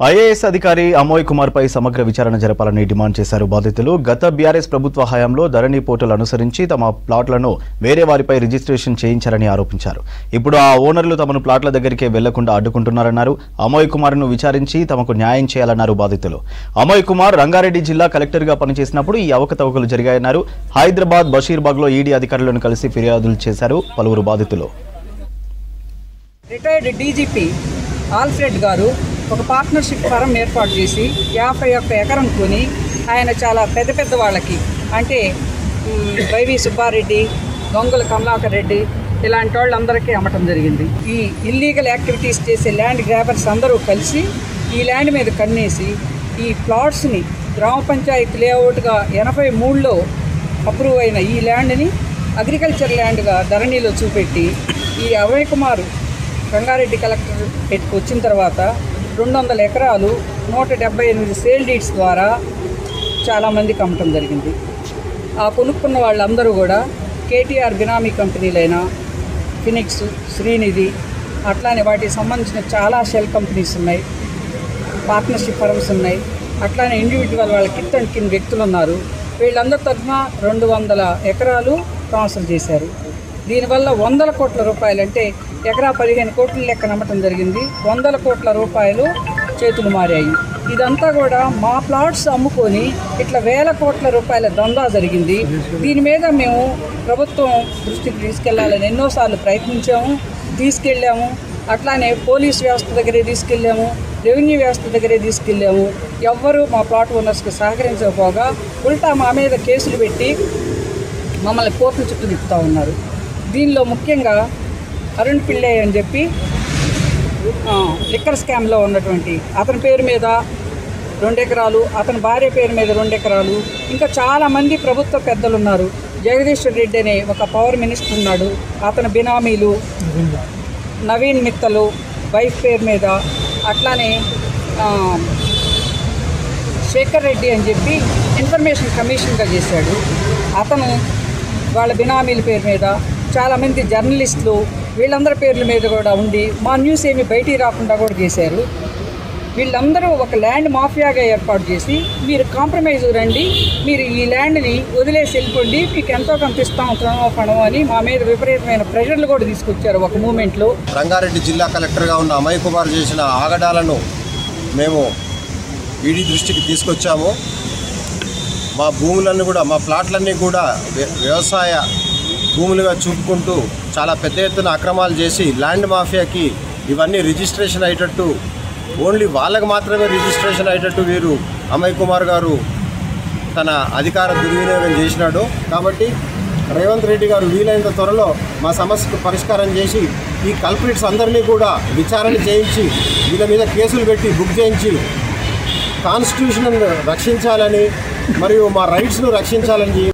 IAS అధికారి అమోయ్ కుమార్ పై సమగ్ర విచారణ జరపాలని డిమాండ్ చేశారు బాధితులు గత బీఆర్ఎస్ ప్రభుత్వ హయాంలో ధరణి పోర్టల్ అనుసరించి తమ ప్లాట్లను వేరే వారిపై రిజిస్ట్రేషన్ చేయించారని ఆరోపించారు ఇప్పుడు ఆ ఓనర్లు తమను ప్లాట్ల దగ్గరికే వెళ్లకుండా అడ్డుకుంటున్నారన్నారు అమోయ్ కుమార్ను విచారించి తమకు న్యాయం చేయాలన్నారు బాధితులు అమోయ్ కుమార్ రంగారెడ్డి జిల్లా కలెక్టర్గా పనిచేసినప్పుడు ఈ అవకతవకలు జరిగాయన్నారు హైదరాబాద్ బషీర్బాగ్లో ఈడీ అధికారులను కలిసి ఫిర్యాదులు చేశారు పలువురు బాధితులు రిటైర్డ్ డీజీపీ ఆల్ఫ్రెడ్ గారు ఒక పార్ట్నర్షిప్ ఫరం ఏర్పాటు చేసి యాభై ఒక్క ఎకరం కొని ఆయన చాలా పెద్ద పెద్ద వాళ్ళకి అంటే మ్, వైవి సుబ్బారెడ్డి గంగుల కమలాకర్ రెడ్డి ఇలాంటి వాళ్ళందరికీ అమ్మటం జరిగింది ఈ ఇల్లీగల్ యాక్టివిటీస్ చేసే ల్యాండ్ గ్రాబర్స్ అందరూ కలిసి ఈ ల్యాండ్ మీద కన్నేసి ఈ ప్లాట్స్ని గ్రామ పంచాయతీ లేఅవుట్గా ఎనభై మూడులో అప్రూవ్ అయిన ఈ ల్యాండ్ని అగ్రికల్చర్ ల్యాండ్గా ధరణిలో చూపెట్టి ఈ అభయ్ కుమార్ రంగారెడ్డి కలెక్టర్ ఎట్టుకు వచ్చిన తర్వాత రెండు వందల ఎకరాలు నూట డెబ్బై ఎనిమిది సేల్ డీడ్స్ ద్వారా చాలామందికి అమ్మటం జరిగింది ఆ కొనుక్కున్న వాళ్ళందరూ కూడా కేటీఆర్ బినామీ కంపెనీలైన ఫినిక్స్ శ్రీనిధి అట్లానే వాటికి సంబంధించిన చాలా షెల్ కంపెనీస్ ఉన్నాయి పార్ట్నర్షిప్ ఫర్మ్స్ ఉన్నాయి అట్లానే ఇండివిజువల్ వాళ్ళ కిట్ అండ్ కింద వ్యక్తులు ఉన్నారు వీళ్ళందరి తరఫున రెండు వందల ఎకరాలు ట్రాన్స్ఫర్ చేశారు దీనివల్ల వందల కోట్ల రూపాయలు అంటే ఎకరా పదిహేను కోట్ల లెక్క నమ్మటం జరిగింది వందల కోట్ల రూపాయలు చేతులు మారాయి ఇదంతా కూడా మా ప్లాట్స్ అమ్ముకొని ఇట్లా వేల కోట్ల రూపాయల దందా జరిగింది దీని మీద మేము ప్రభుత్వం దృష్టికి తీసుకెళ్లాలని ఎన్నోసార్లు ప్రయత్నించాము తీసుకెళ్ళాము అట్లానే పోలీస్ వ్యవస్థ దగ్గరే తీసుకెళ్ళాము రెవెన్యూ వ్యవస్థ దగ్గరే తీసుకెళ్ళాము ఎవ్వరూ మా ప్లాట్ ఓనర్స్కి సహకరించకపోగా ఉల్టా మా మీద కేసులు పెట్టి మమ్మల్ని కోర్టు చుట్టూ తిప్పుతూ ఉన్నారు దీనిలో ముఖ్యంగా అరుణ్ పిళ్ళే అని చెప్పి ఆ, లిక్కర్ స్కామ్లో ఉన్నటువంటి అతని పేరు మీద రెండు ఎకరాలు అతని భార్య పేరు మీద రెండు ఎకరాలు ఇంకా చాలామంది ప్రభుత్వ పెద్దలు ఉన్నారు జగదీశ్వర్ రెడ్డి అనే ఒక పవర్ మినిస్టర్ ఉన్నాడు అతని బినామీలు నవీన్ మిత్తలు వైఫ్ పేరు మీద అట్లానే ఆ, శేఖర్ రెడ్డి అని చెప్పి ఇన్ఫర్మేషన్ కమిషన్గా చేశాడు అతను వాళ్ళ బినామీల పేరు మీద చాలామంది జర్నలిస్టులు వీళ్ళందరి పేర్ల మీద కూడా ఉండి మా న్యూస్ ఏమి బయటికి రాకుండా కూడా చేశారు వీళ్ళందరూ ఒక ల్యాండ్ మాఫియాగా ఏర్పాటు చేసి మీరు కాంప్రమైజ్ రండి మీరు ఈ ల్యాండ్ని వదిలేసి వెళ్ళిపోండి మీకు ఎంతో కొంత ఇస్తాం తృణమో పణమో అని మా మీద విపరీతమైన ప్రెషర్లు కూడా తీసుకొచ్చారు ఒక మూమెంట్లో రంగారెడ్డి జిల్లా కలెక్టర్గా ఉన్న అమయ్ కుమార్ చేసిన ఆగడాలను మేము ఈడీ దృష్టికి తీసుకొచ్చాము మా భూములన్నీ కూడా మా ప్లాట్లన్నీ కూడా వ్య- వ్యవసాయ భూములుగా చూపుకుంటూ చాలా పెద్ద ఎత్తున అక్రమాలు చేసి ల్యాండ్ మాఫియాకి ఇవన్నీ రిజిస్ట్రేషన్ అయ్యేటట్టు ఓన్లీ వాళ్ళకి మాత్రమే రిజిస్ట్రేషన్ అయ్యేటట్టు వీరు అమయ్ కుమార్ గారు తన అధికార దుర్వినియోగం చేసినాడు కాబట్టి రేవంత్ రెడ్డి గారు వీలైనంత త్వరలో మా సమస్యకు పరిష్కారం చేసి ఈ కల్ప్రిట్స్ అందరినీ కూడా విచారణ చేయించి వీళ్ళ మీద కేసులు పెట్టి బుక్ చేయించి కాన్స్టిట్యూషన్ రక్షించాలని మరియు మా రైట్స్ను రక్షించాలని